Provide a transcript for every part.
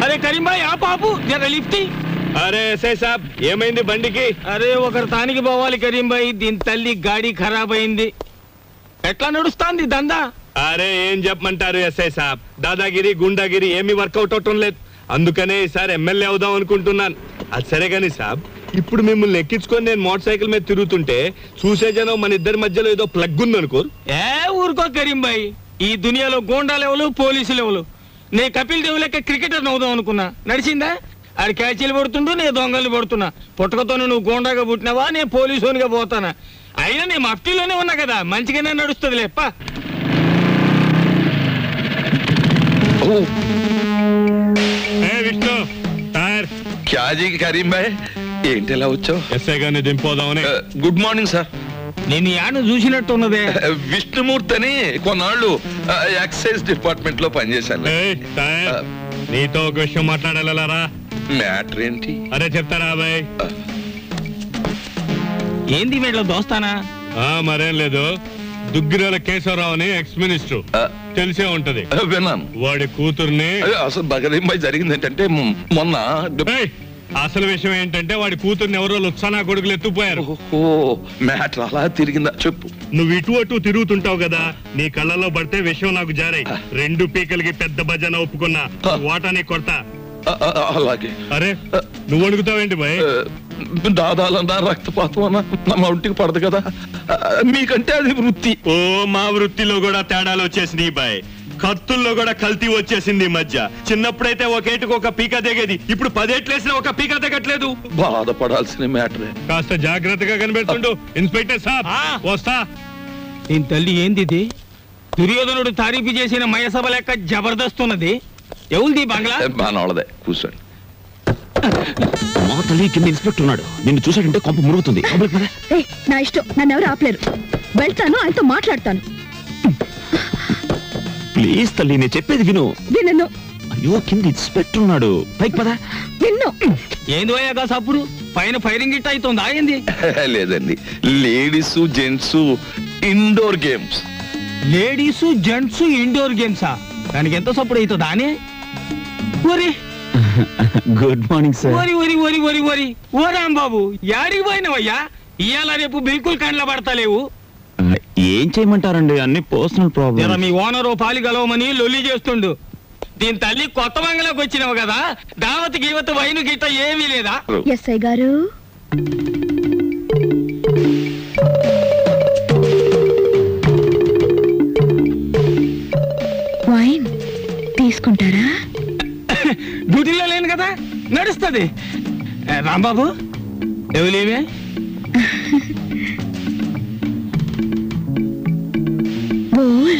అరే కరీంబాయ్ ఆ పాపు జర లిఫ్ట్ ఇయ్. అరే ఎస్ఐ సాబ్ ఏమైంది బండికి అరే ఒకరు తానికి పోవాలి కరీంబాయ్ దీని తల్లి గాడి ఖరాబ్ అయింది ఎట్లా నడుస్తాంది దందా అరే ఏం చెప్పమంటారు ఎస్ఐ సాబ్ దాదాగిరి గుండాగిరి ఏమీ వర్కౌట్ అవటం లేదు అందుకనే ఈసారి ఎమ్మెల్యే అవుదాం అనుకుంటున్నాను అది సరే కానీ సాబ్ ఇప్పుడు మిమ్మల్ని ఎక్కించుకొని నేను మోటార్ సైకిల్ మీద తిరుగుతుంటే చూసే జనం మన ఇద్దరి మధ్యలో ఏదో ప్లగ్ ఉంది అనుకోరు ఏ ఊరుకో కరీంబాయ్ ఈ దునియాలో గోండా లెవెలు పోలీసు లెవెలు నే కపిల్ దేవ్ లెక్క క్రికెటర్ అవుదాం అనుకున్నా నడిచిందా ఆడు క్యాచీలు పడుతుండు నేను దొంగలు పడుతున్నా పుట్టకతో నువ్వు గోండాగా పుట్టినావా నేను పోలీసునిగా పోతానా అయినా నేను మఫ్టీలోనే ఉన్నా కదా మంచిగానే నడుస్తుంది లేప్ప ఏ విష్ణు టైర్ క్యాజీ కరీం భాయ్ ఏంటి ఎలా వచ్చావు ఎస్ఐ గారిని దింపోదామని గుడ్ మార్నింగ్ సార్ నేను యాను చూసినట్టు ఉన్నదే విష్ణుమూర్తి అని కొన్నాళ్ళు ఎక్సైజ్ డిపార్ట్మెంట్ లో పనిచేశాను ఏయ్, టైర్ నీతో ఒక విషయం మాట్లాడాలరా మ్యాటర్ ఏంటి అరే చెప్తారా బాయ్ ఏంది వీళ్ళ దోస్తానా ఆ మరేం లేదు దుగ్గిరాల కేశవరావు అని ఎక్స్ మినిస్టర్ ఆ, తెలిసే ఉంటది విన్నాను వాడి కూతుర్ని అదే అసలు బగరీం భాయ్ జరిగింది ఏంటంటే మ్, మొన్న ఏయ్, అసలు విషయం ఏంటంటే వాడి కూతుర్ని ఎవరో లుత్సానా కొడుకులు ఎత్తుపోయారు ఓహో మ్యాటర్ అలా తిరిగిందా చెప్పు నువ్వు ఇటు అటు తిరుగుతుంటావు కదా నీ కళ్ళలో పడితే విషయం నాకు జారాయి రెండు పీకలకి పెద్ద భజన ఒప్పుకున్నా వాటాని కొడతా ఆ, ఆ, ఆ, అలాగే అరే నువ్వు అడుగుతావేంటి బాయ్ ఆ, దాదాలన్నా రక్తపాతం అన్న నా ఒంటికి పడదు కదా ఆ, మీకంటే అది వృత్తి ఓ మా వృత్తిలో కూడా తేడాలు వచ్చేసినాయి బాయ్ కత్తుల్లో కూడా కల్తీ వచ్చేసింది ఈ మధ్య చిన్నప్పుడైతే ఒకేటికి ఒక పీక దిగేది ఇప్పుడు పదేట్లేసిన ఒక పీక దిగట్లేదు బాధపడాల్సిన మ్యాటరే కాస్త జాగ్రత్తగా కనిపెడుతుండు ఇన్స్పెక్టర్ సాబ్ ఆ. వస్తా దీని తల్లి ఏంది ఇది దుర్యోధనుడు తారీఫు చేసిన మయసభ లెక్క జబర్దస్త్ ఉన్నది ఎవరిది ఈ బంగ్లా బానోళ్ళదే కూర్చోండి మా తల్లి కింద ఇన్స్పెక్టర్ ఉన్నాడు నిన్ను చూసాడంటే కొంప మురుగుతుంది లోపలికి పద. ఏయ్, నా ఇష్టం నన్ను ఎవరు ఆపలేరు వెళ్తాను ఆయనతో మాట్లాడతాను ప్లీజ్ తల్లి నేను చెప్పేది విను విన్ను అయ్యో కింద ఇన్స్పెక్టర్ ఉన్నాడు పైకి పదా విన్ను ఏంది పోయాక సప్పుడు పైన ఫైరింగ్ ఇట్ అవుతుందా ఏంది లేదండి ladies gents indoor games ladies gents indoor గేమ్సా దానికి ఎంత సప్పుడు అవుతుందా అని ఒరి గుడ్ మార్నింగ్ సార్ ఒరి ఒరి ఒరి ఒరి ఒరి ఓ రాంబాబు యాడికి పోయినవయ్యా ఇవాళ రేపు బిల్కుల్ కండ్ల పడతలేవు ఏం చేయమంటారండి అన్ని పర్సనల్ జర ప్రాబ్లమ్ మీ ఓనరు పాలి గలవమని లొల్లి చేస్తుండు దీని తల్లి కొత్త బంగ్లాకి వచ్చినావు కదా దావత్ గీవత్ వైను గిట్ట ఏమీ లేదా ఎస్ఐ గారు వైన్ తీసుకుంటారా డ్యూటీలో లేను కదా నడుస్తుంది రాంబాబు ఎవలేవే బోల్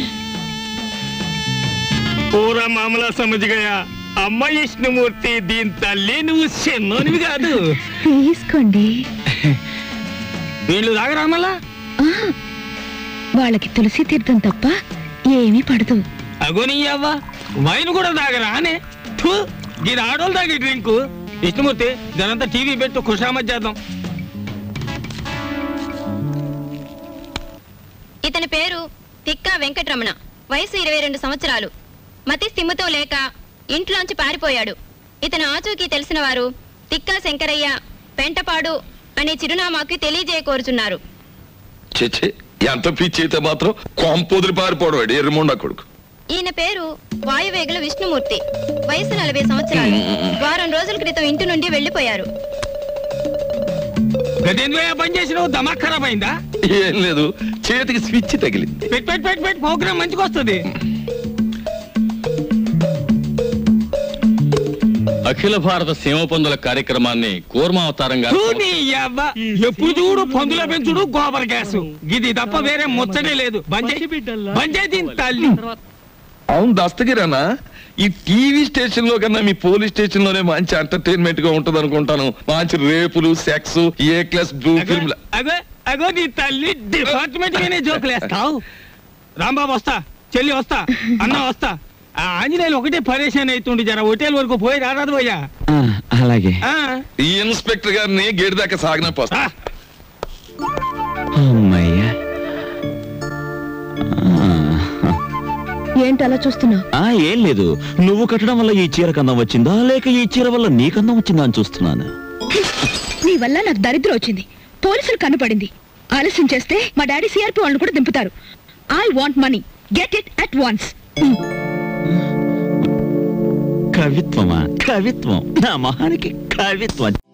పూరా మామలా సమజ్గయా అమ్మ విష్ణుమూర్తి దీని తల్లి నువ్వు చిన్నోనివి కాదు తీసుకోండి వీళ్ళు దాగరా మళ్ళా ఆ, వాళ్ళకి తులసి తీర్థం తప్ప ఏమీ పడదు అగోని అవ్వ వైన్ కూడా దాగరా అనే థూ, ఇది ఆడోళ్ళు తాగే డ్రింకు విష్ణుమూర్తి దానంతా టీవీ పెట్టు ఖుషామత్ చేద్దాం ఇతని పేరు తిక్కా వెంకటరమణ వయసు ఇరవై రెండు సంవత్సరాలు మతి స్థిమ్ముతో లేక ఇంట్లోంచి పారిపోయాడు ఇతను ఆచూకీ తెలిసిన వారు తిక్కా శంకరయ్య పెంటపాడు అనే చిరునామాకి తెలియజేయకోరుచున్నారు చెచ్చే ఎంత పిచ్చి అయితే మాత్రం కొంపొదిరి పారిపోవడం ఎర్రమొండ కొడుకు ఈయన పేరు వాయువేగుల విష్ణుమూర్తి వయసు నలభై సంవత్సరాలు వారం రోజుల క్రితం ఇంటి నుండి వెళ్లిపోయారు గదేంద్రయ్య పని చేసినావు దమాక్ ఖరాబ్ అయిందా ఏం లేదు చేతికి స్విచ్ తగిలింది పెట్ పెట్ పెట్ పెట్ ప్రోగ్రామ్ మంచిగా వస్తుంది అఖిల భారత సీమ పందుల కార్యక్రమాన్ని కూర్మావతారంగా థూ, నీ యవ్వ. ఎప్పుడు చూడు పందుల పెంచుడు గోబర్ గ్యాస్ ఇది తప్ప వేరే ముచ్చటే లేదు బంజాయి తల్లి అవును దస్తగిరానా ఈ టీవీ స్టేషన్ లో కన్నా మీ పోలీస్ స్టేషన్ లోనే మంచి ఎంటర్టైన్మెంట్ గా ఉంటది అనుకుంటాను మంచి రేపులు sex A class blue film అగో, అగో అగో నీ తల్లి డిపార్ట్మెంట్ మీనే జోకులేస్తావు రాంబాబు వస్తా చెల్లి వస్తా అన్న వస్తా ఆ ఆంజనేయులు ఒకటే పరేషాన్ అవుతుండు జర హోటల్ వరకు పోయి రారాదు పోయా అలాగే ఆ, ఈ ఇన్స్పెక్టర్ గారిని గేట్ దాకా సాగిన ఆ, అమ్మయ్యా ఆ. ఏంటి అలా చూస్తున్నావు ఆ ఏం లేదు నువ్వు కట్టడం వల్ల ఈ చీర కందం వచ్చిందా లేక ఈ చీర వల్ల నీ కందం వచ్చిందా అని చూస్తున్నాను నీ వల్ల నాకు దరిద్రం వచ్చింది పోలీసులు కనపడింది ఆలస్యం చేస్తే మా డాడీ సిఆర్పి వాళ్ళని కూడా దింపుతారు I want money get it at once కవిత్వమా కవిత్వం నా మొహానికి కవిత్వం